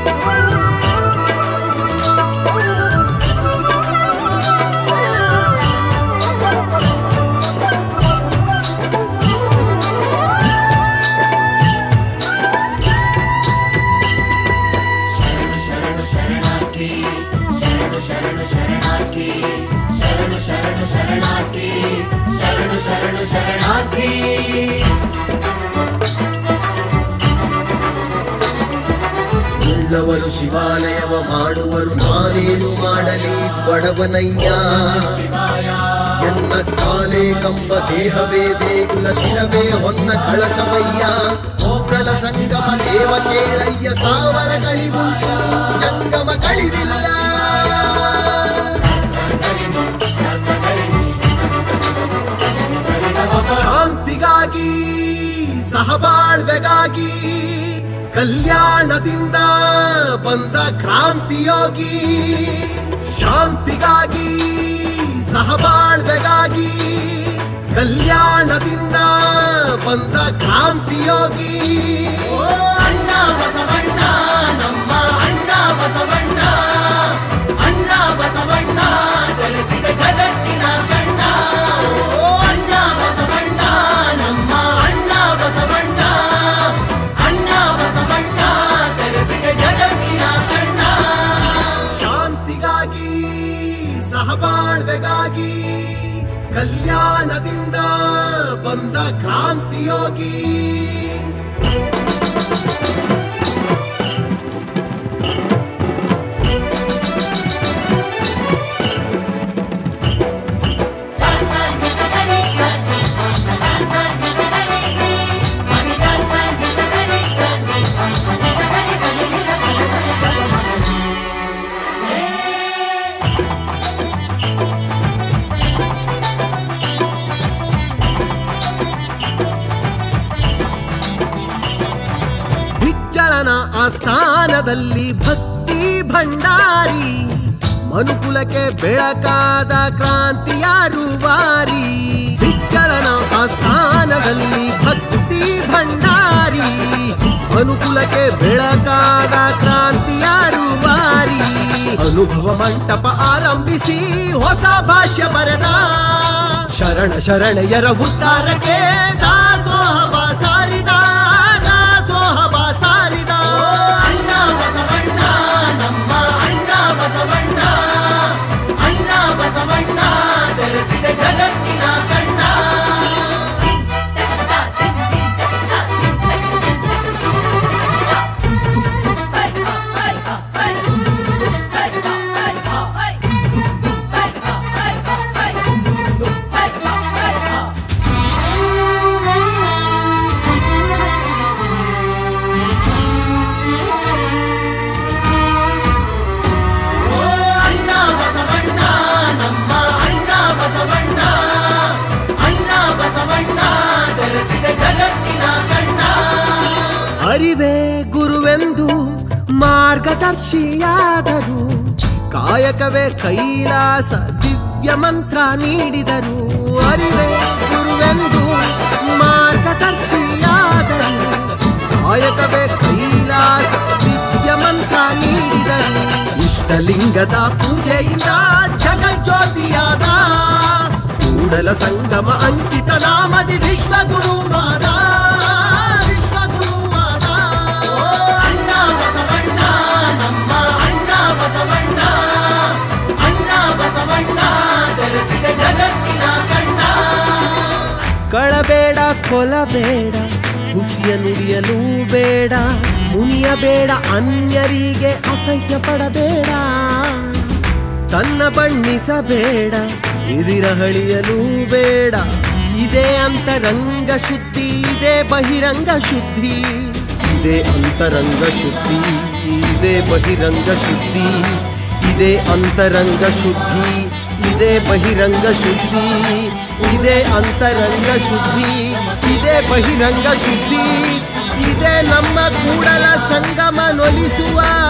ಶರಣು ಶರಣು ಶರಣಾರ್ಥಿ ಶರಣು ಶರಣು ಶರಣಾರ್ಥಿ ಶರಣು ಶರಣು ಶರಣಾರ್ಥಿ ಶರಣು ಶರಣು ಶರಣಾರ್ಥಿ ಉಳ್ಳವರು ಶಿವಾಲಯವ ಮಾಡುವರು ನಾನೇನು ಮಾಡಲಿ ಬಡವನಯ್ಯ ಎನ್ನ ಕಾಲೇ ಕಂಬ ದೇಹವೇ ದೇಗುಲ ಶಿರವೇ ಹೊನ್ನ ಕಳಸವಯ್ಯ ಕೂಡಲ ಸಂಗಮ ದೇವ ಕೇಳಯ್ಯ ಸಾವರ ಕಳಿವುಂಟು ಜಂಗಮ ಕಳಿವಿಲ್ಲ ಶಾಂತಿಗಾಗಿ ಸಹಬಾಳ್ವೆಗಾಗಿ ಕಲ್ಯಾಣದಿಂದ ಬಂದ ಕ್ರಾಂತಿಯೋಗಿ ಶಾಂತಿಗಾಗಿ ಸಹಬಾಳ್ವೆಗಾಗಿ ಕಲ್ಯಾಣದಿಂದ ಬಂದ ಕ್ರಾಂತಿಯೋಗಿ ಓ ಅಣ್ಣ ಬಸವಣ್ಣ ನಮ್ಮ ಅಣ್ಣ ಬಸವಣ್ಣ ಅಣ್ಣ ಬಸವಣ್ಣ ತಿಳಿಸಿದ ಜಗತ್ತಿನ ಕಣ್ಣ ಓ ಅಣ್ಣ ಬಸವಣ್ಣ ನಮ್ಮ ಅಣ್ಣ ಬಸವಣ್ಣ ಅಣ್ಣ ಬಸವಣ್ಣ ತಿಳಿಸಿದ ಜಗತ್ತಿನ ಕಣ್ಣ ಶಾಂತಿಗಾಗಿ ಸಹಬಾಳ್ವೆಗಾಗಿ ಕಲ್ಯಾಣದಿಂದ ಬಂದ ಕ್ರಾಂತಿಯೋಗಿ ಬಿಚ್ಚಳನ ಆಸ್ಥಾನದಲ್ಲಿ ಭಕ್ತಿ ಭಂಡಾರಿ ಮನುಕುಲಕ್ಕೆ ಬೆಳಕಾದ ಕ್ರಾಂತಿಯ ರೂವಾರಿ ಬಿಚ್ಚಳನ ಆಸ್ಥಾನದಲ್ಲಿ ಭಕ್ತಿ ಭಂಡಾರಿ ಮನುಕುಲಕ್ಕೆ ಬೆಳಕಾದ ಕ್ರಾಂತಿಯ ರೂವಾರಿ ಅನುಭವ ಮಂಟಪ ಆರಂಭಿಸಿ ಹೊಸ ಭಾಷ್ಯ ಬರೆದ ಶರಣ ಶರಣೆಯರ ಉದ್ಧಾರಕ್ಕೆ ದಾಸೋಹವ ಸಾರಿದ ದಾಸೋಹವ ಸಾರಿದ ಅಣ್ಣ ಬಸವಣ್ಣ ನಮ್ಮ ಅಣ್ಣ ಬಸವಣ್ಣ ಅಣ್ಣ ಬಸವಣ್ಣ ತಿಳಿಸಿದ ಜಗತ್ತಿನ ಕಣ್ಣ ಓ ಅಣ್ಣ ಬಸವಣ್ಣ ನಮ್ಮ ಅಣ್ಣ ಬಸವಣ್ಣ ಅಣ್ಣ ಬಸವಣ್ಣ ತಿಳಿಸಿದ ಜಗತ್ತಿನ ಕಣ್ಣ ಅರಿವೇ ಗುರುವೆಂದು ಮಾರ್ಗದರ್ಶಿಯಾದರು ಕಾಯಕವೇ ಕೈಲಾಸ ದಿವ್ಯ ಮಂತ್ರ ನೀಡಿದರು ಅರಿವೇ ಗುರುವೆಂದು ಮಾರ್ಗದರ್ಶಿಯಾದರು ಕಾಯಕವೇ ಕೈಲಾಸ ದಿವ್ಯ ಮಂತ್ರ ನೀಡಿದರು ಇಷ್ಟಲಿಂಗದ ಪೂಜೆಯಿಂದ ಜಗಜ್ಯೋತಿಯಾದ ಕೂಡಲ ಸಂಗಮ ಅಂಕಿತ ನಾಮದಿ ವಿಶ್ವಗುರುವಾದ ವಿಶ್ವಗುರುವಾದ ಓ ಅಣ್ಣ ಬಸವಣ್ಣ ನಮ್ಮ ಅಣ್ಣ ಬಸವಣ್ಣ ಅಣ್ಣ ಬಸವಣ್ಣ ತಿಳಿಸಿದ ಜಗತ್ತಿನ ಕಣ್ಣ ಕಳಬೇಡ ಕೊಲಬೇಡ ಹುಸಿಯ ನುಡಿಯಲು ಬೇಡ ಮುನಿಯಬೇಡ ಅನ್ಯರಿಗೆ ಅಸಹ್ಯ ಪಡಬೇಡ ತನ್ನ ಬಣ್ಣಿಸಬೇಡ ಇದಿರಹಳಿಯಲು ಬೇಡ ಇದೇ ಅಂತರಂಗ ಶುದ್ಧಿ ಇದೇ ಬಹಿರಂಗ ಶುದ್ಧಿ ಇದೇ ಅಂತರಂಗ ಶುದ್ಧಿ ಇದೇ ಬಹಿರಂಗ ಶುದ್ಧಿ ಇದೇ ಅಂತರಂಗ ಶುದ್ಧಿ ಇದೇ ಬಹಿರಂಗ ಶುದ್ಧಿ ಇದೇ ಅಂತರಂಗ ಶುದ್ಧಿ ಇದೇ ಬಹಿರಂಗ ಶುದ್ಧಿ ಇದೇ ನಮ್ಮ ಕೂಡಲ ಸಂಗಮ ನೊಲಿಸುವ